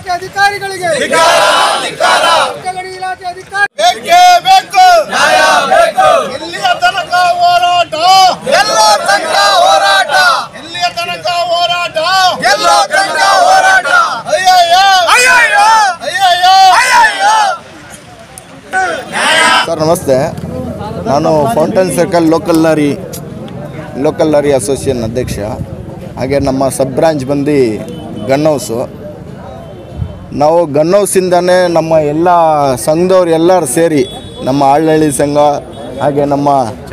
ಇಲಾಖೆ ಅಧಿಕಾರಿಗಳಿಗೆ ಗಣಿ ಇಲಾಖೆ ಅಧಿಕಾರಿ ಬೇಕೇ ಬೇಕು ನ್ಯಾಯ ಬೇಕು ಎಲ್ಲಿಯ ತನಕ ಹೋರಾಟ ಎಲ್ಲ ತನಕ ಹೋರಾಟ ಎಲ್ಲಿಯ ತನಕ ಹೋರಾಟ ಎಲ್ಲ ತನಕ ಹೋರಾಟ ಅಯ್ಯಯ್ಯೋ ಅಯ್ಯಯ್ಯೋ ಅಯ್ಯಯ್ಯೋ ಅಯ್ಯಯ್ಯೋ ಸರ್ ನಮಸ್ತೆ ನಾನು fountain circle local lorry local lorry association ಅಧ್ಯಕ್ಷ ಹಾಗೆ ನಮ್ಮ ಸಬ್ ಬ್ರಾಂಚ್ ಬಂದು ಗನ್ ಹೌಸು ನಾವು ಗನ್ ಹೌಸಿಂದನೇ ನಮ್ಮ ಎಲ್ಲ ಸಂಘದವ್ರು ಎಲ್ಲರೂ ಸೇರಿ ನಮ್ಮ ಆಳ್ನಳ್ಳಿ ಸಂಘ ಹಾಗೆ ನಮ್ಮ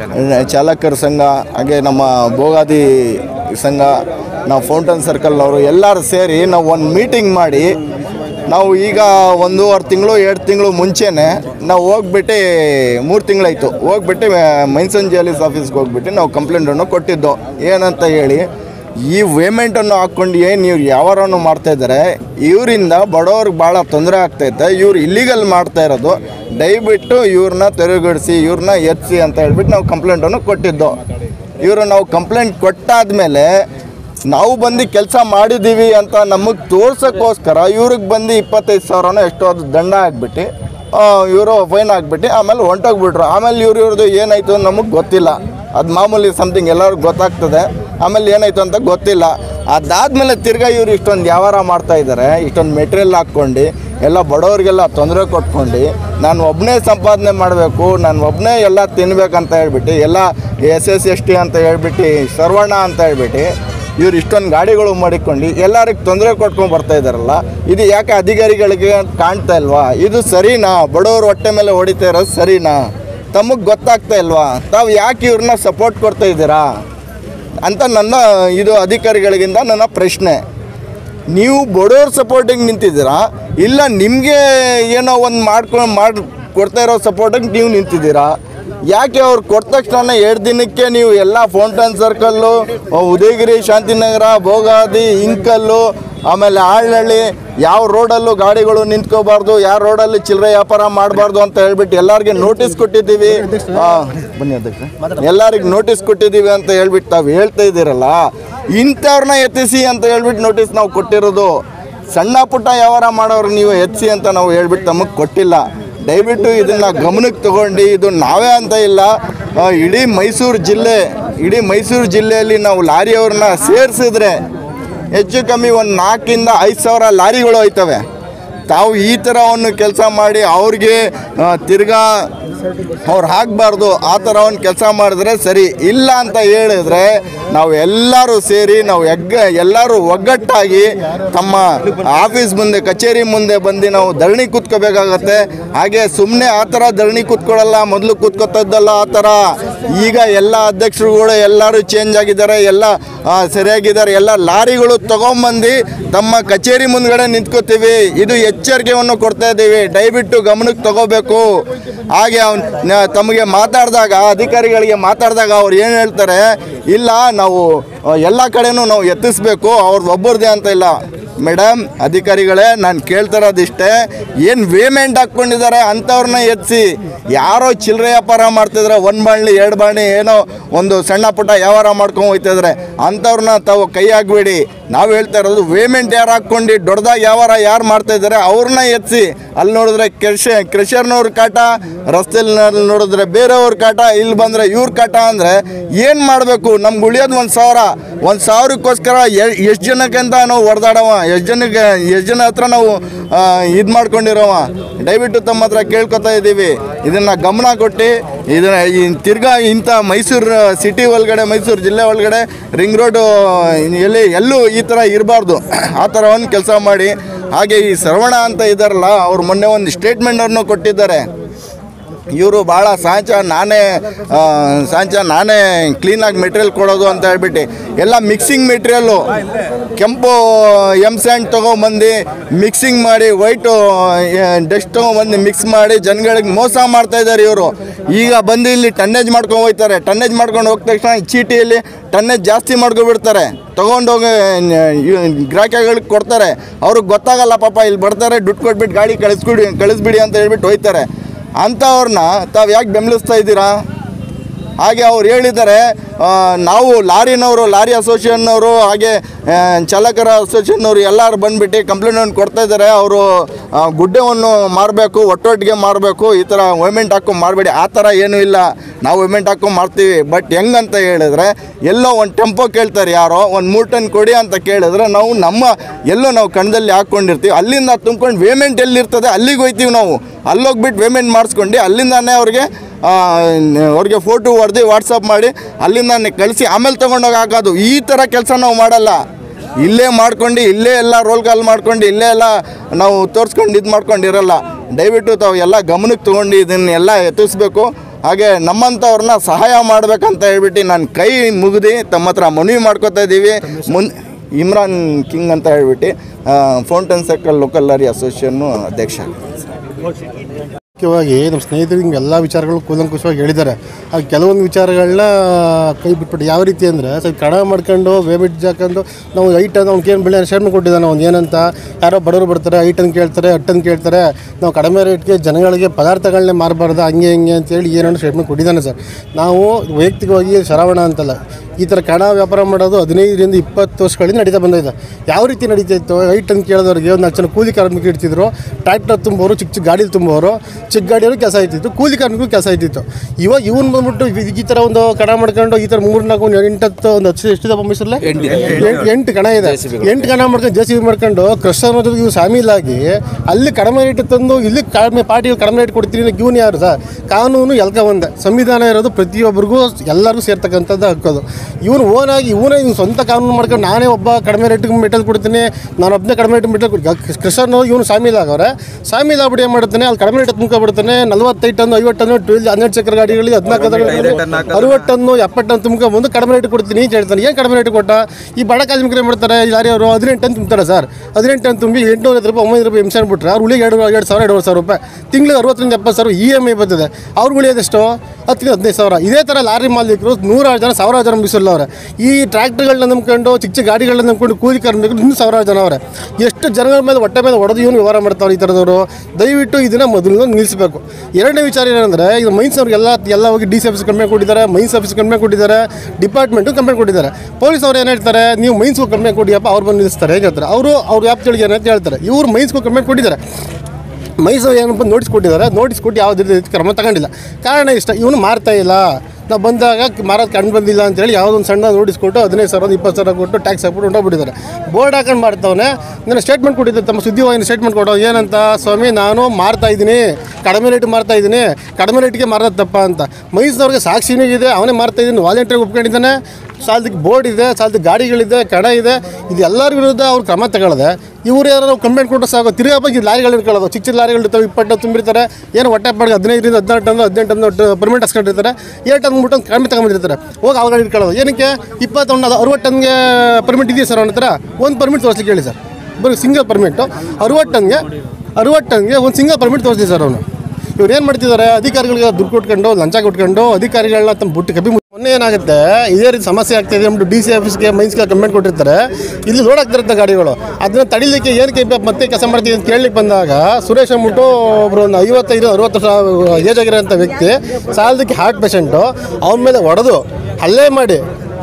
ಚಾಲಕರ ಸಂಘ ಹಾಗೆ ನಮ್ಮ ಭೋಗಾದಿ ಸಂಘ ನಾವು ಫೌಂಟೈನ್ ಸರ್ಕಲ್ನವರು ಎಲ್ಲರೂ ಸೇರಿ ನಾವು ಒಂದು ಮೀಟಿಂಗ್ ಮಾಡಿ ನಾವು ಈಗ ಒಂದೂವರೆ ತಿಂಗಳು ಎರಡು ತಿಂಗಳು ಮುಂಚೆನೇ ನಾವು ಹೋಗ್ಬಿಟ್ಟು ಮೂರು ತಿಂಗಳಾಯಿತು ಹೋಗ್ಬಿಟ್ಟು ಮೈನ್ಸನ್ ಜೇಲಿಸ್ ಆಫೀಸ್ಗೆ ಹೋಗ್ಬಿಟ್ಟು ನಾವು ಕಂಪ್ಲೇಂಟನ್ನು ಕೊಟ್ಟಿದ್ದು ಏನಂತ ಹೇಳಿ ಈ ಪೇಮೆಂಟನ್ನು ಹಾಕ್ಕೊಂಡು ಏನು ಇವ್ರು ಯಾವಾರನ್ನು ಮಾಡ್ತಾ ಇದ್ದಾರೆ ಇವರಿಂದ ಬಡವ್ರಿಗೆ ಭಾಳ ತೊಂದರೆ ಆಗ್ತೈತೆ ಇವ್ರು ಇಲ್ಲಿಗಲ್ ಮಾಡ್ತಾ ಇರೋದು ದಯವಿಟ್ಟು ಇವ್ರನ್ನ ತೆರವುಗೊಳಿಸಿ ಇವ್ರನ್ನ ಎತ್ತಿಸಿ ಅಂತ ಹೇಳ್ಬಿಟ್ಟು ನಾವು ಕಂಪ್ಲೇಂಟನ್ನು ಕೊಟ್ಟಿದ್ದು ಇವರು ನಾವು ಕಂಪ್ಲೇಂಟ್ ಕೊಟ್ಟಾದ್ಮೇಲೆ ನಾವು ಬಂದು ಕೆಲಸ ಮಾಡಿದ್ದೀವಿ ಅಂತ ನಮಗೆ ತೋರ್ಸೋಕ್ಕೋಸ್ಕರ ಇವ್ರಿಗೆ ಬಂದು ಇಪ್ಪತ್ತೈದು ಸಾವಿರನೋ ಎಷ್ಟೋ ಅದು ದಂಡ ಹಾಕ್ಬಿಟ್ಟು ಇವರು ಫೈನ್ ಹಾಕ್ಬಿಟ್ಟು ಆಮೇಲೆ ಹೊಂಟೋಗ್ಬಿಟ್ರು ಆಮೇಲೆ ಇವ್ರು ಇವ್ರದ್ದು ಏನಾಯಿತು ನಮಗೆ ಗೊತ್ತಿಲ್ಲ ಅದು ಮಾಮೂಲಿ ಸಮಥಿಂಗ್ ಎಲ್ಲರಿಗೂ ಗೊತ್ತಾಗ್ತದೆ ಆಮೇಲೆ ಏನಾಯಿತು ಅಂತ ಗೊತ್ತಿಲ್ಲ ಅದಾದಮೇಲೆ ತಿರ್ಗಾ ಇವ್ರು ಇಷ್ಟೊಂದು ವ್ಯವಹಾರ ಮಾಡ್ತಾ ಇದ್ದಾರೆ ಇಷ್ಟೊಂದು ಮೆಟೀರಿಯಲ್ ಹಾಕ್ಕೊಂಡು ಎಲ್ಲ ಬಡವರಿಗೆಲ್ಲ ತೊಂದರೆ ಕೊಟ್ಕೊಂಡು ನಾನು ಒಬ್ಬನೇ ಸಂಪಾದನೆ ಮಾಡಬೇಕು ನಾನು ಒಬ್ಬನೇ ಎಲ್ಲ ತಿನ್ಬೇಕಂತ ಹೇಳ್ಬಿಟ್ಟು ಎಲ್ಲ ಎಸ್ ಎಸ್ ಎಸ್ ಟಿ ಅಂತ ಹೇಳ್ಬಿಟ್ಟು ಸರ್ವಣ ಅಂತ ಹೇಳ್ಬಿಟ್ಟು ಇವ್ರು ಇಷ್ಟೊಂದು ಗಾಡಿಗಳು ಮಾಡಿಕೊಂಡು ಎಲ್ಲರಿಗೆ ತೊಂದರೆ ಕೊಟ್ಕೊಂಡು ಬರ್ತಾ ಇದ್ದಾರಲ್ಲ ಇದು ಯಾಕೆ ಅಧಿಕಾರಿಗಳಿಗೆ ಕಾಣ್ತಾ ಇಲ್ವಾ ಇದು ಸರಿನಾ ಬಡವರು ಹೊಟ್ಟೆ ಮೇಲೆ ಹೊಡಿತಾ ಇರೋದು ಸರಿನಾ ತಮಗೆ ಗೊತ್ತಾಗ್ತಾ ಇಲ್ವಾ ತಾವು ಯಾಕೆ ಇವ್ರನ್ನ ಸಪೋರ್ಟ್ ಕೊಡ್ತಾ ಇದ್ದೀರಾ ಅಂತ ನನ್ನ ಇದು ಅಧಿಕಾರಿಗಳಿಗಿಂದ ನನ್ನ ಪ್ರಶ್ನೆ ನೀವು ಬಡವ್ರ ಸಪೋರ್ಟಿಗೆ ನಿಂತಿದ್ದೀರಾ ಇಲ್ಲ ನಿಮಗೆ ಏನೋ ಒಂದು ಮಾಡ್ಕೊಂಡು ಮಾಡಿ ಕೊಡ್ತಾ ಇರೋ ಸಪೋರ್ಟಿಗೆ ನೀವು ನಿಂತಿದ್ದೀರಾ ಯಾಕೆ ಅವ್ರು ಕೊಟ್ಟ ತಕ್ಷಣ ಎರಡು ದಿನಕ್ಕೆ ನೀವು ಎಲ್ಲ ಫೌಂಟೈನ್ ಸರ್ಕಲ್ಲು ಉದಯಗಿರಿ ಶಾಂತಿನಗರ ಭೋಗಾದಿ ಇಂಕಲ್ಲು ಆಮೇಲೆ ಆಳ್ನಳ್ಳಿ ಯಾವ ರೋಡಲ್ಲೂ ಗಾಡಿಗಳು ನಿಂತ್ಕೋಬಾರ್ದು ಯಾವ ರೋಡಲ್ಲಿ ಚಿಲ್ಲರೆ ವ್ಯಾಪಾರ ಮಾಡಬಾರ್ದು ಅಂತ ಹೇಳ್ಬಿಟ್ಟು ಎಲ್ಲರಿಗೆ ನೋಟಿಸ್ ಕೊಟ್ಟಿದ್ದೀವಿ ಆ, ಬನ್ನಿ ಅಧ್ಯಕ್ಷ ಎಲ್ಲರಿಗೆ ನೋಟಿಸ್ ಕೊಟ್ಟಿದ್ದೀವಿ ಅಂತ ಹೇಳ್ಬಿಟ್ಟು ತಾವು ಹೇಳ್ತಾ ಇದ್ದೀರಲ್ಲ ಇಂಥವ್ರನ್ನ ಎತ್ತಿಸಿ ಅಂತ ಹೇಳ್ಬಿಟ್ಟು ನೋಟಿಸ್ ನಾವು ಕೊಟ್ಟಿರೋದು ಸಣ್ಣ ಪುಟ್ಟ ವ್ಯವಹಾರ ಮಾಡೋರು ನೀವು ಎತ್ತಿಸಿ ಅಂತ ನಾವು ಹೇಳ್ಬಿಟ್ಟು ನಮಗೆ ಕೊಟ್ಟಿಲ್ಲ ದಯವಿಟ್ಟು ಇದನ್ನು ಗಮನಕ್ಕೆ ತಗೊಂಡು ಇದು ನಾವೇ ಅಂತ ಇಲ್ಲ ಆ, ಇಡೀ ಮೈಸೂರು ಜಿಲ್ಲೆ ಇಡೀ ಮೈಸೂರು ಜಿಲ್ಲೆಯಲ್ಲಿ ನಾವು ಲಾರಿಯವ್ರನ್ನ ಸೇರಿಸಿದ್ರೆ ಹೆಚ್ಚು ಕಮ್ಮಿ ಒಂದು ನಾಲ್ಕಿಂದ ಐದು ಸಾವಿರ ಲಾರಿಗಳು ಹೋಯ್ತವೆ ತಾವು ಈ ಥರ ಒಂದು ಕೆಲಸ ಮಾಡಿ ಅವ್ರಿಗೆ ಆ, ತಿರ್ಗಾ ಅವ್ರು ಹಾಕಬಾರ್ದು ಆ ಥರ ಒಂದು ಕೆಲಸ ಮಾಡಿದ್ರೆ ಸರಿ ಇಲ್ಲ ಅಂತ ಹೇಳಿದ್ರೆ ನಾವು ಎಲ್ಲರೂ ಸೇರಿ ನಾವು ಎಗ್ಗ ಎಲ್ಲರೂ ಒಗ್ಗಟ್ಟಾಗಿ ತಮ್ಮ ಆಫೀಸ್ ಮುಂದೆ ಕಚೇರಿ ಮುಂದೆ ಬಂದು ನಾವು ಧರಣಿ ಕೂತ್ಕೋಬೇಕಾಗತ್ತೆ ಹಾಗೆ ಸುಮ್ಮನೆ ಆ ಥರ ಧರಣಿ ಕೂತ್ಕೊಳ್ಳಲ್ಲ ಮೊದಲು ಕೂತ್ಕೊತಿದ್ದಲ್ಲ ಆ ಥರ ಈಗ ಎಲ್ಲ ಅಧ್ಯಕ್ಷರುಗಳು ಎಲ್ಲರೂ ಚೇಂಜ್ ಆಗಿದ್ದಾರೆ ಎಲ್ಲ ಆ, ಸರಿಯಾಗಿದ್ದಾರೆ ಎಲ್ಲ ಲಾರಿಗಳು ತಗೊಂಬಂದು ತಮ್ಮ ಕಚೇರಿ ಮುಂದ್ಗಡೆ ನಿಂತ್ಕೋತೀವಿ ಇದು ಎಚ್ಚರಿಕೆಯನ್ನು ಕೊಡ್ತಾ ಇದ್ದೀವಿ ದಯವಿಟ್ಟು ಗಮನಕ್ಕೆ ತಗೋಬೇಕು ಹಾಗೆ ಅವ್ನು ನ- ತಮಗೆ ಮಾತಾಡಿದಾಗ ಅಧಿಕಾರಿಗಳಿಗೆ ಮಾತಾಡಿದಾಗ ಅವ್ರು ಏನು ಹೇಳ್ತಾರೆ ಇಲ್ಲ ನಾವು ಎಲ್ಲ ಕಡೆನೂ ನಾವು ಎತ್ತಿಸ್ಬೇಕು ಅವ್ರದ್ದು ಒಬ್ಬರದೇ ಅಂತ ಇಲ್ಲ ಮೇಡಮ್ ಅಧಿಕಾರಿಗಳೇ ನಾನು ಕೇಳ್ತಿರೋದಿಷ್ಟೇ ಏನು ವೇಮೆಂಟ್ ಹಾಕ್ಕೊಂಡಿದ್ದಾರೆ ಅಂಥವ್ರನ್ನ ಎತ್ತಿಸಿ ಯಾರೋ ಚಿಲ್ಲರೆ ವ್ಯಾಪಾರ ಮಾಡ್ತಿದ್ರೆ ಒಂದು ಬಾಣಲಿ ಎರಡು ಬಾಣಿ ಏನೋ ಒಂದು ಸಣ್ಣ ಪುಟ್ಟ ವ್ಯವಹಾರ ಮಾಡ್ಕೊಂಡು ಹೋಗ್ತಿದ್ರೆ ಅಂಥವ್ರನ್ನ ತಾವು ಕೈ ಹಾಕ್ಬೇಡಿ ನಾವು ಹೇಳ್ತಾ ಇರೋದು ವೇಮೆಂಟ್ ಯಾರು ಹಾಕ್ಕೊಂಡು ದೊಡ್ಡದಾಗಿ ವ್ಯವಹಾರ ಯಾರು ಮಾಡ್ತಾ ಇದ್ದಾರೆ ಅವ್ರನ್ನ ಎತ್ತಿಸಿ ಅಲ್ಲಿ ನೋಡಿದ್ರೆ ಕ್ರಷ ಕ್ರಷರ್ನವ್ರ ಕಾಟ ರಸ್ತೆಯಲ್ಲಿ ನೋಡಿದ್ರೆ ಬೇರೆಯವ್ರ ಕಾಟ ಇಲ್ಲಿ ಬಂದರೆ ಇವ್ರ ಕಾಟ ಅಂದರೆ ಏನು ಮಾಡಬೇಕು ನಮ್ಗೆ ಉಳಿಯೋದು ಒಂದು ಸಾವಿರ ಒಂದು ಸಾವಿರಕ್ಕೋಸ್ಕರ ಎಷ್ಟು ಜನಕ್ಕೆ ಅಂತ ನಾವು ಹೊಡೆದಾಡವ ಎಷ್ಟು ಜನಕ್ಕೆ ಎಷ್ಟು ಜನ ಹತ್ರ ನಾವು ಇದು ಮಾಡ್ಕೊಂಡಿರೋವ ದಯವಿಟ್ಟು ತಮ್ಮ ಹತ್ರ ಕೇಳ್ಕೊತಾ ಇದ್ದೀವಿ ಇದನ್ನು ಗಮನ ಕೊಟ್ಟು ಇದನ್ನ ಈ ತಿರ್ಗಾ ಇಂಥ ಮೈಸೂರು ಸಿಟಿ ಒಳಗಡೆ ಮೈಸೂರು ಜಿಲ್ಲೆ ಒಳಗಡೆ ರಿಂಗ್ ರೋಡು ಎಲ್ಲಿ ಎಲ್ಲೂ ಈ ಥರ ಇರಬಾರ್ದು ಆ ಥರ ಒಂದು ಕೆಲಸ ಮಾಡಿ ಹಾಗೆ ಈ ಶ್ರವಣ ಅಂತ ಇದ್ದಾರಲ್ಲ ಅವ್ರು ಮೊನ್ನೆ ಒಂದು ಸ್ಟೇಟ್ಮೆಂಟನ್ನು ಕೊಟ್ಟಿದ್ದಾರೆ ಇವರು ಭಾಳ ಸಾಂಚ ನಾನೇ ಆ, ಸಾಂಚ ನಾನೇ ಕ್ಲೀನಾಗಿ ಮೆಟೀರಿಯಲ್ ಕೊಡೋದು ಅಂತ ಹೇಳ್ಬಿಟ್ಟು ಎಲ್ಲ ಮಿಕ್ಸಿಂಗ್ ಮೆಟೀರಿಯಲ್ಲು ಕೆಂಪು ಎಮ್ ಸ್ಯಾಂಡ್ ತೊಗೊಂಬಂದು ಮಿಕ್ಸಿಂಗ್ ಮಾಡಿ ವೈಟು ಡಸ್ಟ್ ತೊಗೊಂಬಂದು ಮಿಕ್ಸ್ ಮಾಡಿ ಜನಗಳಿಗೆ ಮೋಸ ಮಾಡ್ತಾ ಇದ್ದಾರೆ ಇವರು ಈಗ ಬಂದು ಇಲ್ಲಿ ಟನ್ನೇಜ್ ಮಾಡ್ಕೊಂಡು ಹೋಗ್ತಾರೆ ಟನ್ನೇಜ್ ಮಾಡ್ಕೊಂಡು ಹೋದ ತಕ್ಷಣ ಈ ಚೀಟಿಯಲ್ಲಿ ಟನ್ನೇಜ್ ಜಾಸ್ತಿ ಮಾಡ್ಕೊಬಿಡ್ತಾರೆ ತೊಗೊಂಡೋಗಿ ಗ್ರಾಹಕಗಳಿಗೆ ಕೊಡ್ತಾರೆ ಅವ್ರಿಗೆ ಗೊತ್ತಾಗಲ್ಲ ಪಾಪ ಇಲ್ಲಿ ಬರ್ತಾರೆ ದುಡ್ಡು ಕೊಟ್ಬಿಟ್ಟು ಗಾಡಿ ಕಳಿಸ್ಬಿಡಿ ಕಳಿಸ್ಬಿಡಿ ಅಂತ ಹೇಳ್ಬಿಟ್ಟು ಹೋಯ್ತಾರೆ ಅಂಥವ್ರನ್ನ ತಾವು ಯಾಕೆ ಬೆಂಬಲಿಸ್ತಾ ಇದ್ದೀರಾ ಹಾಗೆ ಅವ್ರು ಹೇಳಿದ್ದಾರೆ ಆ, ನಾವು ಲಾರಿನವರು ಲಾರಿ ಅಸೋಸಿಯೇಷನ್ನವರು ಹಾಗೆ ಆ, ಚಾಲಕರ ಅಸೋಸಿಯೇಷನ್ನವರು ಎಲ್ಲರೂ ಬಂದುಬಿಟ್ಟು ಕಂಪ್ಲೇಂಟನ್ನು ಕೊಡ್ತಾ ಇದ್ದಾರೆ ಅವರು ಗುಡ್ಡೆವನ್ನು ಮಾರಬೇಕು ಒಟ್ಟೊಟ್ಟಿಗೆ ಮಾರಬೇಕು ಈ ಥರ ವೇಮೆಂಟ್ ಹಾಕೊಂಡು ಮಾಡಬೇಡಿ ಆ ಥರ ಏನೂ ಇಲ್ಲ ನಾವು ವೇಮೆಂಟ್ ಹಾಕೊಂಡು ಮಾಡ್ತೀವಿ ಬಟ್ ಹೆಂಗಂತ ಹೇಳಿದ್ರೆ ಎಲ್ಲೋ ಒಂದು ಟೆಂಪೋ ಕೇಳ್ತಾರೆ ಯಾರೋ ಒಂದು ಮೂರು ಟನ್ ಕೊಡಿ ಅಂತ ಕೇಳಿದ್ರೆ ನಾವು ನಮ್ಮ ಎಲ್ಲೋ ನಾವು ಕಣದಲ್ಲಿ ಹಾಕ್ಕೊಂಡಿರ್ತೀವಿ ಅಲ್ಲಿಂದ ತುಂಬ್ಕೊಂಡು ವೇಮೆಂಟ್ ಎಲ್ಲಿರ್ತದೆ ಅಲ್ಲಿಗೆ ಹೋಗ್ತೀವಿ ನಾವು ಅಲ್ಲೋಗ್ಬಿಟ್ಟು ವೇಮೆಂಟ್ ಮಾಡಿಸ್ಕೊಂಡು ಅಲ್ಲಿಂದಾನೇ ಅವ್ರಿಗೆ ಆ, ಅವ್ರಿಗೆ ಫೋಟೋ ಹೊಡೆದು ವಾಟ್ಸಪ್ ಮಾಡಿ ಅಲ್ಲಿಂದ ಕಳಿಸಿ ಆಮೇಲೆ ತೊಗೊಂಡೋಗಿ ಹಾಕೋದು ಈ ಥರ ಕೆಲಸ ನಾವು ಮಾಡಲ್ಲ ಇಲ್ಲೇ ಮಾಡ್ಕೊಂಡು ಇಲ್ಲೇ ಎಲ್ಲ ರೋಲ್ ಕಾಲ್ ಮಾಡ್ಕೊಂಡು ಇಲ್ಲೇ ಎಲ್ಲ ನಾವು ತೋರಿಸ್ಕೊಂಡು ಇದು ಮಾಡ್ಕೊಂಡು ಇರಲ್ಲ ದಯವಿಟ್ಟು ತಾವು ಎಲ್ಲ ಗಮನಕ್ಕೆ ತೊಗೊಂಡು ಇದನ್ನೆಲ್ಲ ಎತ್ತಿಸ್ಬೇಕು ಹಾಗೆ ನಮ್ಮಂಥವ್ರನ್ನ ಸಹಾಯ ಮಾಡ್ಬೇಕಂತ ಹೇಳ್ಬಿಟ್ಟು ನಾನು ಕೈ ಮುಗಿದು ತಮ್ಮ ಹತ್ರ ಮನವಿ ಮಾಡ್ಕೋತಾ ಇದ್ದೀವಿ ಮುನ್ ಇಮ್ರಾನ್ ಕಿಂಗ್ ಅಂತ ಹೇಳ್ಬಿಟ್ಟು fountain circle local lorry association ಅಧ್ಯಕ್ಷ ಮುಖ್ಯವಾಗಿ ನಮ್ಮ ಸ್ನೇಹಿತರು ಹಿಂಗೆ ಎಲ್ಲ ವಿಚಾರಗಳು ಕೂಲಂಕುಷವಾಗಿ ಹೇಳಿದ್ದಾರೆ ಆ ಕೆಲವೊಂದು ವಿಚಾರಗಳನ್ನ ಕೈ ಬಿಟ್ಬಿಟ್ಟು ಯಾವ ರೀತಿ ಅಂದರೆ ಸ್ವಲ್ಪ ಕಡ ಮಾಡ್ಕೊಂಡು ವೇಬಿಟ್ ಹಾಕೊಂಡು ನಾವು ಐಟ್ ಅಂತ ಅವ್ನಿಗೆ ಏನು ಬೆಳೆ ಶೇರ್ಮೆಂಟ್ ಕೊಟ್ಟಿದ್ದಾನೆ ಅವ್ನು ಏನಂತ ಯಾರೋ ಬಡವರು ಬರ್ತಾರೆ ಐಟ್ ಅಂತ ಕೇಳ್ತಾರೆ ಅಟ್ ಅಂತ ಕೇಳ್ತಾರೆ ನಾವು ಕಡಿಮೆ ರೇಟ್ಗೆ ಜನಗಳಿಗೆ ಪದಾರ್ಥಗಳನ್ನೇ ಮಾರಬಾರ್ದು ಹಂಗೆ ಹಿಂಗೆ ಅಂತೇಳಿ ಏನೋ ಸ್ಟೇಟ್ಮೆಂಟ್ ಕೊಟ್ಟಿದ್ದಾನೆ ಸರ್ ನಾವು ವೈಯಕ್ತಿಕವಾಗಿ ಶರವಣ ಅಂತಲ್ಲ ಈ ಥರ ಕಣ ವ್ಯಾಪಾರ ಮಾಡೋದು ಹದಿನೈದರಿಂದ ಇಪ್ಪತ್ತು ವರ್ಷಗಳಿಂದ ನಡೀತಾ ಬಂದಿದೆ ಯಾವ ರೀತಿ ನಡೀತಾ ಇತ್ತು ಐಟ್ ಅಂತ ಕೇಳಿದವ್ರಿಗೆ ಒಂದು ನಾಲ್ಕು ಜನ ಕೂಲಿ ಕಾರ್ಮಿಕರು ಇಡ್ತಿದ್ರು ಟ್ರ್ಯಾಕ್ಟರ್ ತುಂಬೋರು ಚಿಕ್ಕ ಚಿಕ್ಕ ಗಾಡೀಲಿ ತುಂಬೋರು ಚಿಕ್ಕ ಗಾಡಿಯವರು ಕೆಲಸ ಆಯ್ತಿತ್ತು ಕೂಲಿ ಕಾರ್ಮಿಕರು ಕೆಲಸ ಆಯ್ತಿತ್ತು ಇವಾಗ ಇವನು ಬಂದ್ಬಿಟ್ಟು ಇವ್- ಈ ಥರ ಒಂದು ಕಣ ಮಾಡ್ಕೊಂಡು ಈ ಥರ ಮೂರು ನಾಲ್ಕು ಒಂದು ಎಂಟತ್ತು ಒಂದು ಹತ್ತು ಎಷ್ಟಿದೆ ಮೈಸೂರಲ್ಲಿ ಎಂಟು ಎಂಟು ಕಣ ಇದೆ ಎಂಟು ಕಣ ಮಾಡ್ಕೊಂಡು ಜೆ ಸಿ ಬಿ ಮಾಡ್ಕೊಂಡು ಕ್ರಷರ್ ಮತ್ತು ಇವು ಶಾಮೀಲಾಗಿ ಅಲ್ಲಿ ಕಡಿಮೆ ರೇಟ್ ತಂದು ಇಲ್ಲಿ ಕಡಿಮೆ ಪಾರ್ಟಿಗೆ ಕಡಿಮೆ ರೇಟ್ ಕೊಡ್ತೀನಿ ಅನ್ನೋ ಇವನು ಯಾರು ಸರ್ ಕಾನೂನು ಎಲ್ಕ ಒಂದೇ ಸಂವಿಧಾನ ಇರೋದು ಪ್ರತಿಯೊಬ್ಬರಿಗೂ ಎಲ್ಲರಿಗೂ ಸೇರ್ತಕ್ಕಂಥದ್ದು ಹಕ್ಕೋದು ಇವನು ಓನಾಗಿ ಇವನೇ ಇವ್ನು ಸ್ವಂತ ಕಾನೂನು ಮಾಡ್ಕೊಂಡು ನಾನೇ ಒಬ್ಬ ಕಡಿಮೆ ರೇಟಿಗೆ ಮೆಟಲ್ ಕೊಡ್ತೀನಿ ನಾನು ಒಬ್ಬನೇ ಕಡಿಮೆ ರೇಟ್ ಮೆಟಲ್ ಕೊಡ್ತೀನಿ ಕೃಷ್ಣನು ಇವನು ಶಾಮೀಲ್ ಆಗವ್ರೆ ಶಾಮೀಲ್ ಆಗ್ಬಿಟ್ಟು ಏನು ಮಾಡ್ತಾನೆ ಅಲ್ಲಿ ಕಡಿಮೆ ರೇಟ್ ತುಂಬ್ಕೊಬಿಡ್ತಾನೆ ನಲವತ್ತೈದು ಟನ್ನು ಐವತ್ತು ಟನ್ನು ಟ್ವೆಲ್ ಹನ್ನೆರಡು ಚಕ್ರ ಗಾಡಿಗಳಿಗೆ ಹದಿನಾಲ್ಕು ಅರವತ್ತು ಟನ್ನು ಎಪ್ಪತ್ತು ಟನ್ ತುಂಬ್ಕೊಂಬಂದು ಕಡಿಮೆ ರೇಟ್ ಕೊಡ್ತೀನಿ ಅಂತ ಹೇಳ್ತಾನೆ ಏನು ಕಡಿಮೆ ರೇಟ್ ಕೊಟ್ಟ ಈ ಬಡ ಕಾರ್ಮಿಕರು ಏನು ಮಾಡ್ತಾರೆ ಈ ಲಾರಿಯವರು ಹದಿನೆಂಟು ಟನ್ ತುಂಬ್ತಾರೆ ಸರ್ ಹದಿನೆಂಟು ಟನ್ ತುಂಬಿ ಎಂಟುನೂರ ರೂಪಾಯಿ ಒಂಬೈನೂರು ರೂಪಾಯಿ ಹಿಂಸೆ ಬಿಟ್ರೆ ಅವ್ರು ಉಳಿಗೆ ಎರಡು ಎರಡು ಸಾವಿರ ಎರಡುವರೆ ಸಾವಿರ ರೂಪಾಯಿ ತಿಂಗಳಿಗೆ ಅರವತ್ತರಿಂದ ಎಪ್ಪತ್ತು ಸಾವಿರ ಇ ಎಮ್ ಐ ಬರ್ತದೆ ಅವ್ರು ಉಳಿಯೋದೆಷ್ಟು ಹತ್ತಿಗೆ ಹದಿನೈದು ಸಾವಿರ ಇದೇ ಥರ ಲಾರಿ ಮಾಲೀಕರು ನೂರಾರು ಜನ ಸಾವಿರಾರು ಜನ ಮೀಸಲ್ಲ ಅವ್ರೆ ಈ ಟ್ರ್ಯಾಕ್ಟರ್ಗಳನ್ನ ನಂಬ್ಕೊಂಡು ಚಿಕ್ಕ ಚಿಕ್ಕ ಗಾಡಿಗಳನ್ನ ನಂಬ್ಕೊಂಡು ಕೂಲಿ ಕಾರ್ಮಿಕರು ಇನ್ನೂ ಸಾವಿರಾರು ಜನ ಅವರೆ ಎಷ್ಟು ಜನಗಳ ಮೇಲೆ ಹೊಟ್ಟೆ ಮೇಲೆ ಹೊಡೆದು ಇವನು ವ್ಯವಹಾರ ಮಾಡ್ತಾವ್ರೆ ಈ ಥರದವರು ದಯವಿಟ್ಟು ಇದನ್ನು ಮೊದಲು ನಿಲ್ಲಿಸಬೇಕು ಎರಡನೇ ವಿಚಾರ ಏನಂದರೆ ಇದು ಮೈನ್ಸ್ ಅವ್ರಿಗೆಲ್ಲ ಎಲ್ಲ ಹೋಗಿ ಡಿ ಸಿ ಆಫೀಸ್ ಕಂಪ್ಲೇಂಟ್ ಕೊಟ್ಟಿದ್ದಾರೆ ಮೈನ್ಸ್ ಆಫೀಸ್ ಕಂಪ್ಲೇಂಟ್ ಕೊಟ್ಟಿದ್ದಾರೆ ಡಿಪಾರ್ಟ್ಮೆಂಟು ಕಂಪ್ಲೇಂಟ್ ಕೊಟ್ಟಿದ್ದಾರೆ ಪೊಲೀಸ್ ಅವ್ರು ಏನು ಹೇಳ್ತಾರೆ ನೀವು ಮೈನ್ಸ್ಗೂ ಕಂಪ್ಲೇಂಟ್ ಕೊಡಿಯಪ್ಪ ಅವ್ರು ಬಂದು ನಿಲ್ಲಿಸ್ತಾರೆ ಹೇಗೆ ಹೇಳ್ತಾರೆ ಅವರು ಅವ್ರ ವ್ಯಾಪ್ತಿಯೊಳಗೆ ಏನಂತ ಹೇಳ್ತಾರೆ ಇವರು ಮೈನ್ಸ್ಗೂ ಕಂಪ್ಲೇಂಟ್ ಕೊಟ್ಟಿದ್ದಾರೆ ಮೈಸೂರು ಏನಪ್ಪ ನೋಟಿಸ್ ಕೊಟ್ಟಿದ್ದಾರೆ ನೋಟಿಸ್ ಕೊಟ್ಟು ಯಾವುದೇ ರೀತಿ ಕ್ರಮ ತಗೊಂಡಿಲ್ಲ ಕಾರಣ ಇಷ್ಟ ಇವನು ಮಾರ್ತಾ ಇಲ್ಲ ನಾವು ಬಂದಾಗ ಮಾರೋದು ಕಂಡು ಬಂದಿಲ್ಲ ಅಂತೇಳಿ ಯಾವುದೋ ಒಂದು ಸಣ್ಣ ನೋಟಿಸ್ ಕೊಟ್ಟು ಹದಿನೈದು ಸಾವಿರ ಇಪ್ಪತ್ತು ಸಾವಿರ ಕೊಟ್ಟು ಟ್ಯಾಕ್ಸ್ ಹಾಕ್ಬಿಟ್ಟು ಹೊಂಟೋಗ್ಬಿಟ್ಟಿದ್ದಾರೆ ಬೋರ್ಡ್ ಹಾಕೊಂಡು ಮಾಡ್ತಾವನೆ ನಾನು ಸ್ಟೇಟ್ಮೆಂಟ್ ಕೊಟ್ಟಿದ್ದೆ ತಮ್ಮ ಸುದ್ದಿವಾಹಿನಿ ಸ್ಟೇಟ್ಮೆಂಟ್ ಕೊಡೋ ಏನಂತ ಸ್ವಾಮಿ ನಾನು ಮಾರ್ತಾ ಇದ್ದೀನಿ ಕಡಿಮೆ ರೇಟ್ ಮಾರ್ತಾ ಇದ್ದೀನಿ ಕಡಿಮೆ ರೇಟಿಗೆ ಮಾರೋದು ತಪ್ಪ ಅಂತ ಮೈಸೂರಿಗೆ ಸಾಕ್ಷಿನೂ ಇದೆ ಅವನೇ ಮಾರ್ತಾ ಇದ್ದೀನಿ ವಾಲಂಟಿಯರ್ ಒಪ್ಕೊಂಡಿದ್ದಾನೆ ಸಾಲದಕ್ಕೆ ಬೋರ್ಡ್ ಇದೆ ಸಾಲದಕ್ಕೆ ಗಾಡಿಗಳಿದೆ ಕಡ ಇದೆ ಇದು ಎಲ್ಲರ ವಿರುದ್ಧ ಅವ್ರು ಕ್ರಮ ತಗೊಳ್ಳದೆ ಇವ್ರು ಯಾರು ಕಂಪ್ಲೇಂಟ್ ಕೊಟ್ಟು ಸಾಕು ತಿರ್ಗಾ ಬಗ್ಗೆ ಲಾರಿಗಳು ಇಟ್ಕೊಳ್ಳೋದು ಚಿಕ್ಕ ಚಿಕ್ಕ ಲಾರಿಗಳು ಇರ್ತಾವೆ ಇಪ್ಪತ್ತು ತುಂಬಿರ್ತಾರೆ ಏನು ಹೊಟ್ಟೆ ಪಾಡಿಗೆ ಹದಿನೈದರಿಂದ ಹದಿನಾರು ಟನ್ ಹದಿನೆಂಟು ಟನ್ ಒಟ್ಟು ಪರ್ಮಿಟ್ ಹಾಸ್ಕೊಂಡಿರ್ತಾರೆ ಏಳು ಟನ್ ಮೂರು ಟನ್ ಕಡಿಮೆ ತಗೊಂಡಿರ್ತಾರೆ ಹೋಗಿ ಅವಾಗ ಇಟ್ಕೊಳ್ಳೋದು ಏನಕ್ಕೆ ಇಪ್ಪತ್ತೊಂದು ಅದು ಅರವತ್ತು ಟನ್ಗೆ ಪರ್ಮಿಟ್ ಇದೆಯಾ ಸರ್ ಅವನ ಹತ್ರ ಒಂದು ಪರ್ಮಿಟ್ ತೋರಿಸ್ಲಿಕ್ಕೆ ಹೇಳಿ ಸರ್ ಬರೀ ಸಿಂಗಲ್ ಪರ್ಮಿಟು ಅರವತ್ತು ಟನ್ಗೆ ಅರವತ್ತು ಟನ್ಗೆ ಒಂದು ಸಿಂಗಲ್ ಪರ್ಮಿಟ್ ತೋರಿಸ್ಲಿ ಸರ್ ಅವನು ಇವ್ರು ಏನು ಮಾಡ್ತಿದ್ದಾರೆ ಅಧಿಕಾರಿಗಳಿಗೆ ದುಡ್ಡು ಕೊಟ್ಕೊಂಡು ಲಂಚ ಕೊಟ್ಕೊಂಡು ಅಧಿಕಾರಿಗಳನ್ನ ತಮ್ಮ ಬುಟ್ಟಿ ಕಬ್ಬಿ ಮುಚ್ಚಿ- ಮೊನ್ನೆ ಏನಾಗುತ್ತೆ ಇದೇ ರೀತಿ ಸಮಸ್ಯೆ ಆಗ್ತಿದೆ ಅಂದ್ಬಿಟ್ಟು ಡಿ ಸಿ ಆಫೀಸ್ಗೆ ಮೈನ್ಸ್ಗೆ ಕಂಪ್ಲೇಂಟ್ ಕೊಟ್ಟಿರ್ತಾರೆ ಇಲ್ಲಿ ಲೋಡ್ ಆಗ್ತಿರುತ್ತೆ ಗಾಡಿಗಳು ಅದನ್ನ ತಡಿಲಿಕ್ಕೆ ಏನಕ್ಕೆ ಬ- ಮತ್ತೆ ಕೆಲಸ ಮಾಡ್ತೀವಿ ಅಂತ ಕೇಳಲಿಕ್ಕೆ ಬಂದಾಗ ಸುರೇಶ್ ಅಂದ್ಬಿಟ್ಟು ಒಬ್ರು ಒಂದು ಐವತ್ತೈದು ಅರವತ್ತು ವರ್ಷ ಏಜ್ ಆಗಿರೋಂಥ ವ್ಯಕ್ತಿ ಸಾಲದಕ್ಕೆ ಹಾರ್ಟ್ ಪೇಷಂಟು ಅವನ ಮೇಲೆ ಹೊಡೆದು ಹಲ್ಲೆ ಮಾಡಿ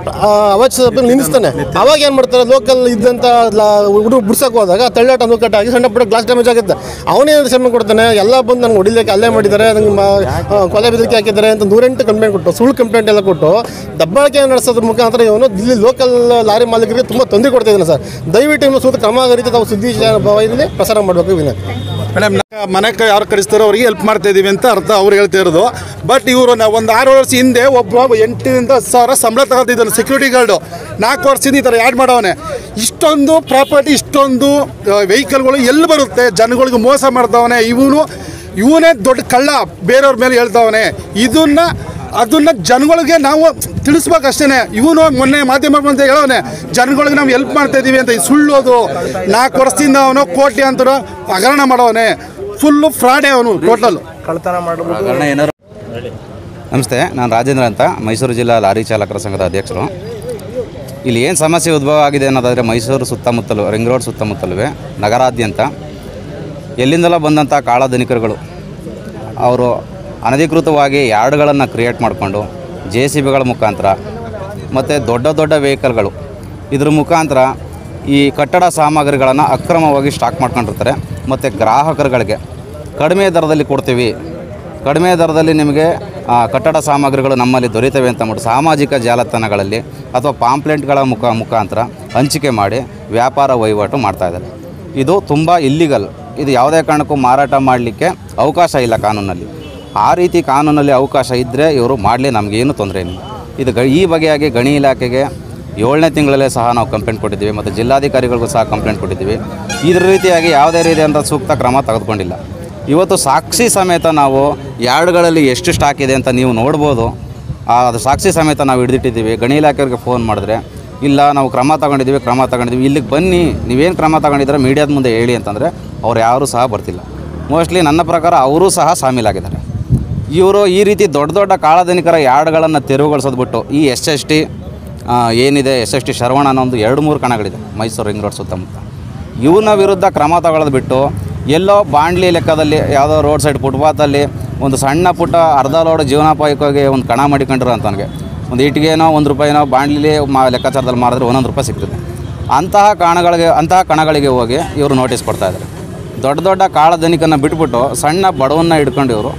ಅವಶ್ಯ ನಿಲ್ಲಿಸ್ತಾನೆ ಅವಾಗ ಏನು ಮಾಡ್ತಾರೆ ಲೋಕಲ್ ಇದ್ದಂಥ ಹುಡುಗ ಬಿಡ್ಸಕ್ಕೆ ಹೋದಾಗ ತಳ್ಳಾಟ ನುಕ್ಕಟ್ಟಾಗಿ ಸಣ್ಣ ಪುಟ್ಟ ಗ್ಲಾಸ್ ಡ್ಯಾಮೇಜ್ ಆಗುತ್ತೆ ಅವನೇ ಶ್ರಮ ಕೊಡ್ತಾನೆ ಎಲ್ಲ ಬಂದು ನಂಗೆ ಹೊಡಿಲಿಕ್ಕೆ ಅಲ್ಲೇ ಮಾಡಿದ್ದಾರೆ ನಂಗೆ ಮ- ಆ, ಕೊಲೆ ಬೆದರಿಕೆ ಹಾಕಿದ್ದಾರೆ ಅಂತ ನೂರೆಂಟು ಕಂಪ್ಲೇಂಟ್ ಕೊಟ್ಟು ಸುಳ್ಳು ಕಂಪ್ಲೇಂಟ್ ಎಲ್ಲ ಕೊಟ್ಟು ದಬ್ಬಾಳಿಕೆ ನಡೆಸೋದ್ರ ಮುಖಾಂತರ ಇವನು ಇಲ್ಲಿ ಲೋಕಲ್ ಲಾರಿ ಮಾಲೀಕರಿಗೆ ತುಂಬ ತೊಂದರೆ ಕೊಡ್ತಾ ಇದ್ದಾನೆ ಸರ್ ದಯವಿಟ್ಟು ಇವನು ಸೂತ್ರ ಕ್ರಮ ರೀತಿ ತಾವು ಸುದ್ದಿ ಇಲ್ಲಿ ಪ್ರಸಾರ ಮಾಡಬೇಕು ವಿನಂತಿ ಮೇಡಮ್ ಮನೆಗೆ ಯಾರು ಕಳಿಸ್ತಾರೋ ಅವ್ರಿಗೆ ಹೆಲ್ಪ್ ಮಾಡ್ತಾ ಇದೀವಿ ಅಂತ ಅರ್ಥ ಅವ್ರು ಹೇಳ್ತಾ ಇರೋದು ಬಟ್ ಇವರು ನಾವು ಒಂದು ಆರು ವರ್ಷ ಹಿಂದೆ ಒಬ್ಬ ಎಂಟರಿಂದ ಹತ್ತು ಸಾವಿರ ಸಂಬಳ ತಗೊಳ್ತಿದ್ದಾನೆ ಸೆಕ್ಯೂರಿಟಿ ಗಾರ್ಡು ನಾಲ್ಕು ವರ್ಷದಿಂದ ಈ ಥರ ಆ್ಯಡ್ ಮಾಡವನೆ ಇಷ್ಟೊಂದು ಪ್ರಾಪರ್ಟಿ ಇಷ್ಟೊಂದು ವೆಹಿಕಲ್ಗಳು ಎಲ್ಲಿ ಬರುತ್ತೆ ಜನಗಳಿಗೆ ಮೋಸ ಮಾಡ್ತಾವನೆ ಇವನು ಇವನೇ ದೊಡ್ಡ ಕಳ್ಳ ಬೇರೆಯವ್ರ ಮೇಲೆ ಹೇಳ್ತಾವನೆ ಇದನ್ನ ಅದನ್ನ ಜನಗಳಿಗೆ ನಾವು ತಿಳಿಸ್ಬೇಕಷ್ಟೇ ಇವನು ಮೊನ್ನೆ ಮಾಧ್ಯಮ ಬಂದು ಹೇಳೋನೆ ಜನಗಳಿಗೆ ನಾವು ಹೆಲ್ಪ್ ಮಾಡ್ತಾ ಇದೀವಿ ಅಂತ ಇದು ಸುಳ್ಳು ಅದು ನಾಲ್ಕು ವರ್ಷದಿಂದ ಅವನು ಕೋಟಿ ಅಂತ ಹಗರಣ ಮಾಡವನೆ ಫುಲ್ಲು ಫ್ರಾಡೇ ಅವನು ಟೋಟಲ್ ಕಾರಣ ಏನಾರು ನಮಸ್ತೆ ನಾನು ರಾಜೇಂದ್ರ ಅಂತ ಮೈಸೂರು ಜಿಲ್ಲಾ ಲಾರಿ ಚಾಲಕರ ಸಂಘದ ಅಧ್ಯಕ್ಷರು ಇಲ್ಲಿ ಏನು ಸಮಸ್ಯೆ ಉದ್ಭವ ಆಗಿದೆ ಅನ್ನೋದಾದರೆ ಮೈಸೂರು ಸುತ್ತಮುತ್ತಲು ರಿಂಗ್ ರೋಡ್ ಸುತ್ತಮುತ್ತಲುವೆ ನಗರಾದ್ಯಂತ ಎಲ್ಲಿಂದಲೋ ಬಂದಂಥ ಕಾಳಧನಿಕರುಗಳು ಅವರು ಅನಧಿಕೃತವಾಗಿ ಯಾರ್ಡ್ಗಳನ್ನು ಕ್ರಿಯೇಟ್ ಮಾಡಿಕೊಂಡು ಜೆ ಸಿ ಬಿಗಳ ಮುಖಾಂತರ ಮತ್ತು ದೊಡ್ಡ ದೊಡ್ಡ ವೆಹಿಕಲ್ಗಳು ಇದ್ರ ಮುಖಾಂತರ ಈ ಕಟ್ಟಡ ಸಾಮಗ್ರಿಗಳನ್ನು ಅಕ್ರಮವಾಗಿ ಸ್ಟಾಕ್ ಮಾಡ್ಕೊಂಡಿರ್ತಾರೆ ಮತ್ತು ಗ್ರಾಹಕರುಗಳಿಗೆ ಕಡಿಮೆ ದರದಲ್ಲಿ ಕೊಡ್ತೀವಿ ಕಡಿಮೆ ದರದಲ್ಲಿ ನಿಮಗೆ ಆ, ಕಟ್ಟಡ ಸಾಮಗ್ರಿಗಳು ನಮ್ಮಲ್ಲಿ ದೊರೀತವೆ ಅಂತ ಅಂದ್ಬಿಟ್ಟು ಸಾಮಾಜಿಕ ಜಾಲತಾಣಗಳಲ್ಲಿ ಅಥವಾ ಪಾಂಪ್ಲೆಂಟ್ಗಳ ಮುಖ ಮುಖಾಂತರ ಹಂಚಿಕೆ ಮಾಡಿ ವ್ಯಾಪಾರ ವಹಿವಾಟು ಮಾಡ್ತಾಯಿದ್ದಾರೆ ಇದು ತುಂಬ ಇಲ್ಲಿಗಲ್ ಇದು ಯಾವುದೇ ಕಾರಣಕ್ಕೂ ಮಾರಾಟ ಮಾಡಲಿಕ್ಕೆ ಅವಕಾಶ ಇಲ್ಲ ಕಾನೂನಲ್ಲಿ ಆ ರೀತಿ ಕಾನೂನಲ್ಲಿ ಅವಕಾಶ ಇದ್ದರೆ ಇವರು ಮಾಡಲಿ ನಮಗೇನು ತೊಂದರೆ ಇಲ್ಲ ಇದು ಗ ಈ ಬಗೆಯಾಗಿ ಗಣಿ ಇಲಾಖೆಗೆ ಏಳನೇ ತಿಂಗಳಲ್ಲೇ ಸಹ ನಾವು ಕಂಪ್ಲೇಂಟ್ ಕೊಟ್ಟಿದ್ದೀವಿ ಮತ್ತು ಜಿಲ್ಲಾಧಿಕಾರಿಗಳಿಗೂ ಸಹ ಕಂಪ್ಲೇಂಟ್ ಕೊಟ್ಟಿದ್ದೀವಿ ಇದ್ರ ರೀತಿಯಾಗಿ ಯಾವುದೇ ರೀತಿಯಾದಂಥ ಸೂಕ್ತ ಕ್ರಮ ತೆಗೆದುಕೊಂಡಿಲ್ಲ ಇವತ್ತು ಸಾಕ್ಷಿ ಸಮೇತ ನಾವು ಯಾರ್ಡ್ಗಳಲ್ಲಿ ಎಷ್ಟು ಸ್ಟಾಕ್ ಇದೆ ಅಂತ ನೀವು ನೋಡ್ಬೋದು ಆ, ಅದು ಸಾಕ್ಷಿ ಸಮೇತ ನಾವು ಹಿಡಿದಿಟ್ಟಿದ್ದೀವಿ ಗಣಿ ಇಲಾಖೆಯವ್ರಿಗೆ ಫೋನ್ ಮಾಡಿದ್ರೆ ಇಲ್ಲ ನಾವು ಕ್ರಮ ತಗೊಂಡಿದ್ದೀವಿ ಕ್ರಮ ತಗೊಂಡಿದ್ದೀವಿ ಇಲ್ಲಿಗೆ ಬನ್ನಿ ನೀವೇನು ಕ್ರಮ ತಗೊಂಡಿದ್ರೆ ಮೀಡಿಯಾದ ಮುಂದೆ ಹೇಳಿ ಅಂತಂದರೆ ಅವ್ರು ಯಾರೂ ಸಹ ಬರ್ತಿಲ್ಲ ಮೋಸ್ಟ್ಲಿ ನನ್ನ ಪ್ರಕಾರ ಅವರೂ ಸಹ ಶಾಮೀಲಾಗಿದ್ದಾರೆ ಇವರು ಈ ರೀತಿ ದೊಡ್ಡ ದೊಡ್ಡ ಕಾಳಧನಿಕರ ಯಾರ್ಡ್ಗಳನ್ನು ತೆರವುಗೊಳಿಸೋದು ಬಿಟ್ಟು ಈ ಎಸ್ ಎಸ್ ಟಿ ಏನಿದೆ ಎಸ್ ಎಸ್ ಟಿ ಶರವಣ ಅನ್ನೋ ಒಂದು ಎರಡು ಮೂರು ಕಣಗಳಿದೆ ಮೈಸೂರು ರಿಂಗ್ ರೋಡ್ ಸುತ್ತಮುತ್ತ ಇವನ ವಿರುದ್ಧ ಕ್ರಮ ತಗೊಳ್ಳೋದು ಬಿಟ್ಟು ಎಲ್ಲೋ ಬಾಂಡ್ಲಿ ಲೆಕ್ಕದಲ್ಲಿ ಯಾವುದೋ ರೋಡ್ ಸೈಡ್ ಫುಟ್ಪಾತಲ್ಲಿ ಒಂದು ಸಣ್ಣ ಪುಟ್ಟ ಅರ್ಧ ಲೋಡ್ ಜೀವನೋಪಾಯಕ್ಕಾಗಿ ಒಂದು ಕಣ ಮಾಡಿಕೊಂಡ್ರು ಅಂತನಿಗೆ ಒಂದು ಇಟ್ಟಿಗೆನೋ ಒಂದು ರೂಪಾಯಿನೋ ಬಾಂಡ್ಲಿ ಮಾ ಲೆಕ್ಕಾಚಾರದಲ್ಲಿ ಮಾರಿದ್ರೆ ಒಂದೊಂದು ರೂಪಾಯಿ ಸಿಗ್ತದೆ ಅಂತಹ ಕಾರಣಗಳಿಗೆ ಅಂತಹ ಕಣಗಳಿಗೆ ಹೋಗಿ ಇವರು ನೋಟಿಸ್ ಕೊಡ್ತಾ ಇದ್ದಾರೆ ದೊಡ್ಡ ದೊಡ್ಡ ಕಾಳಧನಿಕನ್ನು ಬಿಟ್ಬಿಟ್ಟು ಸಣ್ಣ ಬಡವನ್ನ ಹಿಡ್ಕೊಂಡು ಇವರು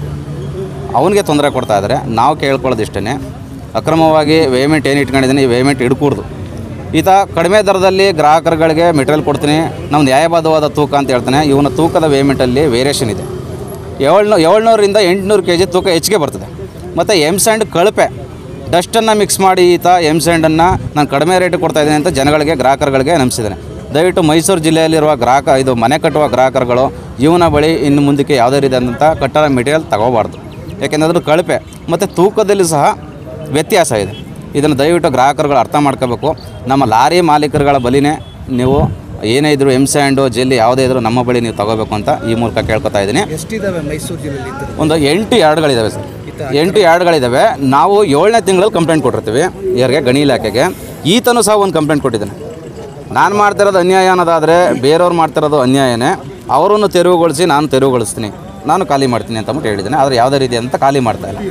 ಅವನಿಗೆ ತೊಂದರೆ ಕೊಡ್ತಾ ಇದ್ದಾರೆ ನಾವು ಕೇಳ್ಕೊಳ್ಳೋದು ಇಷ್ಟೇ ಅಕ್ರಮವಾಗಿ ವೇಮೆಂಟ್ ಏನು ಇಟ್ಕೊಂಡಿದ್ದೀನಿ ಈ ವೇಮೆಂಟ್ ಹಿಡ್ಕೂಡ್ದು ಈತ ಕಡಿಮೆ ದರದಲ್ಲಿ ಗ್ರಾಹಕರುಗಳಿಗೆ ಮೆಟೀರಿಯಲ್ ಕೊಡ್ತೀನಿ ನಾವು ನ್ಯಾಯಬದ್ಧವಾದ ತೂಕ ಅಂತ ಹೇಳ್ತಾನೆ ಇವನ ತೂಕದ ವೇಮೆಂಟಲ್ಲಿ ವೇರಿಯೇಷನ್ ಇದೆ ಏಳ್ನೂ ಏಳ್ನೂರಿಂದ ಎಂಟುನೂರು ಕೆ ಜಿ ತೂಕ ಹೆಚ್ಚಿಗೆ ಬರ್ತದೆ ಮತ್ತು ಎಮ್ ಸ್ಯಾಂಡ್ ಕಳಪೆ ಡಸ್ಟನ್ನು ಮಿಕ್ಸ್ ಮಾಡಿ ಈತ ಎಮ್ ಸ್ಯಾಂಡನ್ನು ನಾನು ಕಡಿಮೆ ರೇಟ್ ಕೊಡ್ತಾ ಇದ್ದೀನಿ ಅಂತ ಜನಗಳಿಗೆ ಗ್ರಾಹಕರುಗಳಿಗೆ ನಂಬಿಸಿದ್ದಾನೆ ದಯವಿಟ್ಟು ಮೈಸೂರು ಜಿಲ್ಲೆಯಲ್ಲಿರುವ ಗ್ರಾಹಕ ಇದು ಮನೆ ಕಟ್ಟುವ ಗ್ರಾಹಕರುಗಳು ಇವನ ಬಳಿ ಇನ್ನು ಮುಂದಕ್ಕೆ ಯಾವುದೇ ರೀತಿಯಾದಂಥ ಕಟ್ಟಡ ಮೆಟೀರಿಯಲ್ ತಗೋಬಾರ್ದು ಯಾಕೆಂದರೆ ಅದು ಕಳಪೆ ಮತ್ತು ತೂಕದಲ್ಲಿ ಸಹ ವ್ಯತ್ಯಾಸ ಇದೆ ಇದನ್ನು ದಯವಿಟ್ಟು ಗ್ರಾಹಕರುಗಳು ಅರ್ಥ ಮಾಡ್ಕೋಬೇಕು ನಮ್ಮ ಲಾರಿ ಮಾಲೀಕರುಗಳ ಬಳಿನೇ ನೀವು ಏನೇ ಇದ್ದರೂ ಎಮ್ ಸ್ಯಾಂಡು ಜೆಲ್ಲಿ ಯಾವುದೇ ಇದ್ರೂ ನಮ್ಮ ಬಳಿ ನೀವು ತಗೋಬೇಕು ಅಂತ ಈ ಮೂಲಕ ಕೇಳ್ಕೊತಾ ಇದ್ದೀನಿ ಎಷ್ಟಿದಾವೆ ಮೈಸೂರು ಜಿಲ್ಲೆಯಲ್ಲಿ ಇದ್ದರೆ ಒಂದು ಎಂಟು ಯಾರ್ಡ್ಗಳಿದ್ದಾವೆ ಸರ್ ಎಂಟು ಯಾರ್ಡ್ಗಳಿದ್ದಾವೆ ನಾವು ಏಳನೇ ತಿಂಗಳಲ್ಲಿ ಕಂಪ್ಲೇಂಟ್ ಕೊಟ್ಟಿರ್ತೀವಿ ಇವರಿಗೆ ಗಣಿ ಇಲಾಖೆಗೆ ಈತನೂ ಸಹ ಒಂದು ಕಂಪ್ಲೇಂಟ್ ಕೊಟ್ಟಿದ್ದಾನೆ ನಾನು ಮಾಡ್ತಿರೋದು ಅನ್ಯಾಯ ಅನ್ನೋದಾದರೆ ಬೇರೆಯವ್ರು ಮಾಡ್ತಿರೋದು ಅನ್ಯಾಯನೇ ಅವರನ್ನು ತೆರವುಗೊಳಿಸಿ ನಾನು ತೆರವುಗೊಳಿಸ್ತೀನಿ ನಾನು ಖಾಲಿ ಮಾಡ್ತೀನಿ ಅಂತ ಅಂದ್ಬಿಟ್ಟು ಹೇಳಿದ್ದೇನೆ ಆದರೆ ಯಾವುದೇ ರೀತಿ ಅಂತ ಖಾಲಿ ಮಾಡ್ತಾ ಇಲ್ಲ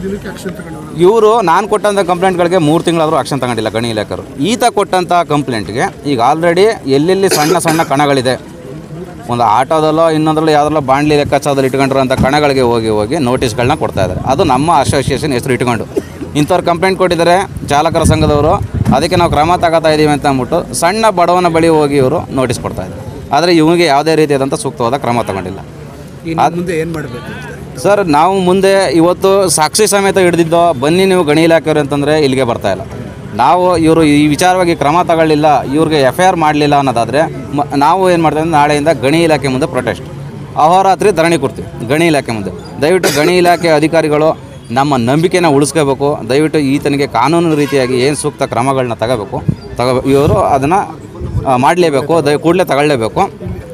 ಇವರು ನಾನು ಕೊಟ್ಟಂಥ ಕಂಪ್ಲೇಂಟ್ಗಳಿಗೆ ಮೂರು ತಿಂಗಳಾದರೂ ಆಕ್ಷನ್ ತಗೊಂಡಿಲ್ಲ ಗಣಿ ಇಲಾಖೆಯವರು ಈತ ಕೊಟ್ಟಂಥ ಕಂಪ್ಲೇಂಟ್ಗೆ ಈಗ ಆಲ್ರೆಡಿ ಎಲ್ಲೆಲ್ಲಿ ಸಣ್ಣ ಸಣ್ಣ ಕಣಗಳಿದೆ ಒಂದು ಆಟೋದಲ್ಲೋ ಇನ್ನೊಂದರಲ್ಲೋ ಯಾವುದರಲ್ಲೋ ಬಾಂಡ್ಲಿ ಲೆಕ್ಕಾಚಾರದಲ್ಲಿ ಇಟ್ಕೊಂಡಿರೋಂಥ ಕಣಗಳಿಗೆ ಹೋಗಿ ಹೋಗಿ ನೋಟಿಸ್ಗಳನ್ನ ಕೊಡ್ತಾ ಇದ್ದಾರೆ ಅದು ನಮ್ಮ ಅಸೋಸಿಯೇಷನ್ ಹೆಸರು ಇಟ್ಕೊಂಡು ಇಂಥವ್ರು ಕಂಪ್ಲೇಂಟ್ ಕೊಟ್ಟಿದ್ದಾರೆ ಚಾಲಕರ ಸಂಘದವರು ಅದಕ್ಕೆ ನಾವು ಕ್ರಮ ತಗೋತಾ ಇದ್ದೀವಿ ಅಂತ ಅಂದ್ಬಿಟ್ಟು ಸಣ್ಣ ಬಡವನ ಬಳಿ ಹೋಗಿ ಇವರು ನೋಟಿಸ್ ಕೊಡ್ತಾ ಇದ್ದಾರೆ ಆದರೆ ಇವನಿಗೆ ಯಾವುದೇ ರೀತಿಯಾದಂಥ ಸೂಕ್ತವಾದ ಕ್ರಮ ತಗೊಂಡಿಲ್ಲ ಇನ್ನು ಮುಂದೆ ಏನು ಮಾಡಬೇಕು ಸರ್ ನಾವು ಮುಂದೆ ಇವತ್ತು ಸಾಕ್ಷಿ ಸಮೇತ ಹಿಡಿದಿದ್ದೋ ಬನ್ನಿ ನೀವು ಗಣಿ ಇಲಾಖೆಯವರು ಅಂತಂದರೆ ಇಲ್ಲಿಗೆ ಬರ್ತಾ ಇಲ್ಲ ನಾವು ಇವರು ಈ ವಿಚಾರವಾಗಿ ಕ್ರಮ ತಗೊಳ್ಳಿಲ್ಲ ಇವ್ರಿಗೆ ಎಫ್ ಐ ಆರ್ ಮಾಡಲಿಲ್ಲ ಅನ್ನೋದಾದರೆ ಮ ನಾವು ಏನು ಮಾಡ್ತೀವಿ ಅಂದ್ರೆ ನಾಳೆಯಿಂದ ಗಣಿ ಇಲಾಖೆ ಮುಂದೆ ಪ್ರೊಟೆಸ್ಟ್ ಅಹೋರಾತ್ರಿ ಧರಣಿ ಕೊಡ್ತೀವಿ ಗಣಿ ಇಲಾಖೆ ಮುಂದೆ ದಯವಿಟ್ಟು ಗಣಿ ಇಲಾಖೆ ಅಧಿಕಾರಿಗಳು ನಮ್ಮ ನಂಬಿಕೆನ ಉಳಿಸ್ಕೋಬೇಕು ದಯವಿಟ್ಟು ಈತನಿಗೆ ಕಾನೂನು ರೀತಿಯಾಗಿ ಏನು ಸೂಕ್ತ ಕ್ರಮಗಳನ್ನ ತಗೋಬೇಕು ತಗೋ ಇವರು ಅದನ್ನು ಮಾಡಲೇಬೇಕು ದಯ ಕೂಡಲೇ ತಗೊಳ್ಳೇಬೇಕು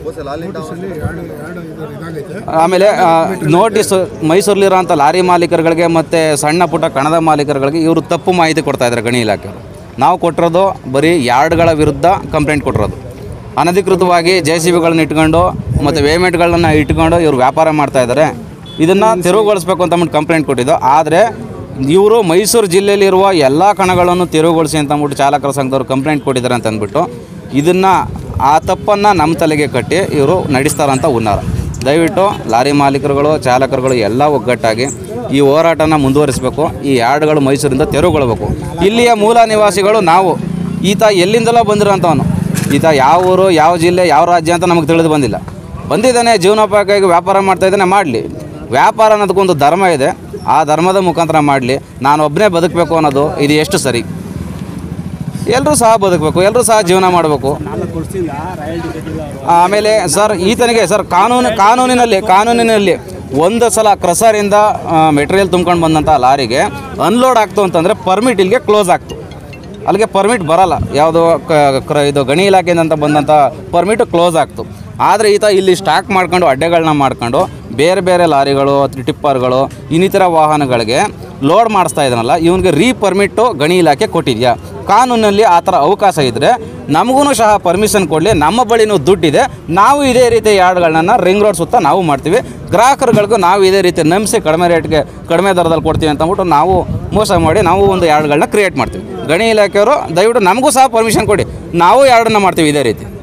ಆಮೇಲೆ ಆ, ನೋಟಿಸ್ ಮೈಸೂರಲ್ಲಿರೋಂಥ ಲಾರಿ ಮಾಲೀಕರುಗಳಿಗೆ ಮತ್ತು ಸಣ್ಣ ಪುಟ್ಟ ಕಣದ ಮಾಲೀಕರುಗಳಿಗೆ ಇವರು ತಪ್ಪು ಮಾಹಿತಿ ಕೊಡ್ತಾ ಇದ್ದಾರೆ ಗಣಿ ಇಲಾಖೆಯವರು ನಾವು ಕೊಟ್ಟಿರೋದು ಬರೀ ಯಾರ್ಡ್ಗಳ ವಿರುದ್ಧ ಕಂಪ್ಲೇಂಟ್ ಕೊಟ್ಟಿರೋದು ಅನಧಿಕೃತವಾಗಿ ಜೆ ಸಿ ಬಿಗಳನ್ನ ಇಟ್ಕೊಂಡು ಮತ್ತು ವೇಮೆಂಟ್ಗಳನ್ನ ಇಟ್ಕೊಂಡು ಇವರು ವ್ಯಾಪಾರ ಮಾಡ್ತಾ ಇದ್ದಾರೆ ಇದನ್ನು ತೆರವುಗೊಳಿಸ್ಬೇಕು ಅಂತ ಅಂದ್ಬಿಟ್ಟು ಕಂಪ್ಲೇಂಟ್ ಕೊಟ್ಟಿದ್ದು ಆದರೆ ಇವರು ಮೈಸೂರು ಜಿಲ್ಲೆಯಲ್ಲಿರುವ ಎಲ್ಲ ಕಣಗಳನ್ನು ತೆರವುಗೊಳಿಸಿ ಅಂತ ಅಂದ್ಬಿಟ್ಟು ಚಾಲಕರ ಸಂಘದವ್ರು ಕಂಪ್ಲೇಂಟ್ ಕೊಟ್ಟಿದ್ದಾರೆ ಅಂತ ಅಂದ್ಬಿಟ್ಟು ಇದನ್ನು ಆ ತಪ್ಪನ್ನು ನಮ್ಮ ತಲೆಗೆ ಕಟ್ಟಿ ಇವರು ನಡೆಸ್ತಾರಂತ ಉನ್ನಾರ ದಯವಿಟ್ಟು ಲಾರಿ ಮಾಲೀಕರುಗಳು ಚಾಲಕರುಗಳು ಎಲ್ಲ ಒಗ್ಗಟ್ಟಾಗಿ ಈ ಹೋರಾಟನ ಮುಂದುವರಿಸಬೇಕು ಈ ಯಾರ್ಡ್ಗಳು ಮೈಸೂರಿಂದ ತೆರವುಗೊಳ್ಬೇಕು ಇಲ್ಲಿಯ ಮೂಲ ನಿವಾಸಿಗಳು ನಾವು ಈತ ಎಲ್ಲಿಂದಲೋ ಬಂದಿರೋಂಥವನು ಈತ ಯಾವ ಊರು ಯಾವ ಜಿಲ್ಲೆ ಯಾವ ರಾಜ್ಯ ಅಂತ ನಮಗೆ ತಿಳಿದು ಬಂದಿಲ್ಲ ಬಂದಿದ್ದಾನೆ ಜೀವನೋಪಾಯಕ್ಕಾಗಿ ವ್ಯಾಪಾರ ಮಾಡ್ತಾ ಇದ್ದಾನೆ ಮಾಡಲಿ ವ್ಯಾಪಾರ ಅನ್ನೋದಕ್ಕೊಂದು ಧರ್ಮ ಇದೆ ಆ ಧರ್ಮದ ಮುಖಾಂತರ ಮಾಡಲಿ ನಾನು ಒಬ್ಬನೇ ಬದುಕಬೇಕು ಅನ್ನೋದು ಇದು ಎಷ್ಟು ಸರಿ ಎಲ್ಲರೂ ಸಹ ಬದುಕಬೇಕು ಎಲ್ಲರೂ ಸಹ ಜೀವನ ಮಾಡಬೇಕು ಆಮೇಲೆ ಸರ್ ಈತನಿಗೆ ಸರ್ ಕಾನೂನು ಕಾನೂನಿನಲ್ಲಿ ಕಾನೂನಿನಲ್ಲಿ ಒಂದು ಸಲ ಕ್ರಸರಿಂದ ಮೆಟೀರಿಯಲ್ ತುಂಬ್ಕೊಂಡು ಬಂದಂಥ ಲಾರಿಗೆ ಅನ್ಲೋಡ್ ಆಗ್ತು ಅಂತಂದರೆ ಪರ್ಮಿಟ್ ಇಲ್ಲಿಗೆ ಕ್ಲೋಸ್ ಆಗ್ತು ಅಲ್ಲಿಗೆ ಪರ್ಮಿಟ್ ಬರಲ್ಲ ಯಾವುದು ಕ- ಕ್ರ ಇದು ಗಣಿ ಇಲಾಖೆಯಿಂದ ಬಂದಂಥ ಪರ್ಮಿಟ್ ಕ್ಲೋಸ್ ಆಗ್ತು ಆದರೆ ಈತ ಇಲ್ಲಿ ಸ್ಟಾಕ್ ಮಾಡ್ಕೊಂಡು ಅಡ್ಡೆಗಳನ್ನ ಮಾಡ್ಕೊಂಡು ಬೇರೆ ಬೇರೆ ಲಾರಿಗಳು ಟಿಪ್ಪರ್ಗಳು ಇನ್ನಿತರ ವಾಹನಗಳಿಗೆ ಲೋಡ್ ಮಾಡಿಸ್ತಾ ಇದ್ದಾನಲ್ಲ ಇವನಿಗೆ ರೀ ಪರ್ಮಿಟ್ಟು ಗಣಿ ಇಲಾಖೆ ಕೊಟ್ಟಿದೆಯಾ ಕಾನೂನಲ್ಲಿ ಆ ಥರ ಅವಕಾಶ ಇದ್ದರೆ ನಮಗೂ ಸಹ ಪರ್ಮಿಷನ್ ಕೊಡಲಿ ನಮ್ಮ ಬಳಿನೂ ದುಡ್ಡಿದೆ ನಾವು ಇದೇ ರೀತಿ ಯಾರ್ಡ್ಗಳನ್ನ ರಿಂಗ್ ರೋಡ್ ಸುತ್ತ ನಾವು ಮಾಡ್ತೀವಿ ಗ್ರಾಹಕರುಗಳಿಗೂ ನಾವು ಇದೇ ರೀತಿ ನಂಬಿಸಿ ಕಡಿಮೆ ರೇಟ್ಗೆ ಕಡಿಮೆ ದರದಲ್ಲಿ ಕೊಡ್ತೀವಿ ಅಂತ ಅಂದ್ಬಿಟ್ಟು ನಾವು ಮೋಸ ಮಾಡಿ ನಾವು ಒಂದು ಯಾರ್ಡ್ಗಳನ್ನ ಕ್ರಿಯೇಟ್ ಮಾಡ್ತೀವಿ ಗಣಿ ಇಲಾಖೆಯವರು ದಯವಿಟ್ಟು ನಮಗೂ ಸಹ ಪರ್ಮಿಷನ್ ಕೊಡಿ ನಾವು ಎರಡನ್ನ ಮಾಡ್ತೀವಿ ಇದೇ ರೀತಿ